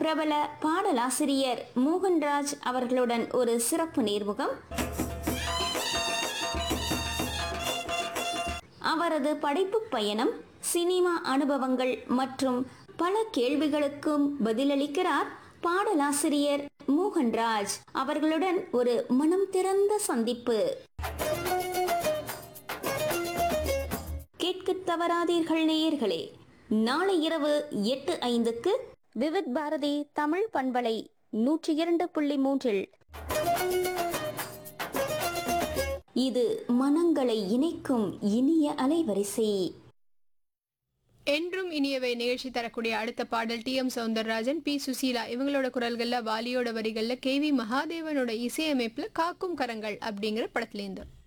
பிரபல பாடலாசிரியர் மோகன்ராஜ் அவர்களுடன் ஒரு சிறப்பு நேர்முகம் அவரது படைப்பு பயணம் சினிமா அனுபவங்கள் மற்றும் பல கேள்விகளுக்கும் பதிலளிக்கிறார் பாடலாசிரியர் மோகன்ராஜ் அவர்களுடன் ஒரு மனம் திறந்த சந்திப்பு கேட்க தவறாதீர்கள் நேயர்களே நாளை இரவு எட்டு ஐந்துக்கு விவித் பாரதி தமிழ் பண்பலை நூற்றி இரண்டு புள்ளி மூன்றில் இது மனங்களை இணைக்கும் இனிய அலைவரிசை என்றும் இனியவை நிகழ்ச்சி தரக்கூடிய அடுத்த பாடல் T M Soundararajan P Susheela இவங்களோட குரல்கள்ல வாலியோட வரிகள்ல கே வி மகாதேவனோட இசையமைப்புல காக்கும் கரங்கள் அப்படிங்கிற படத்துலேருந்து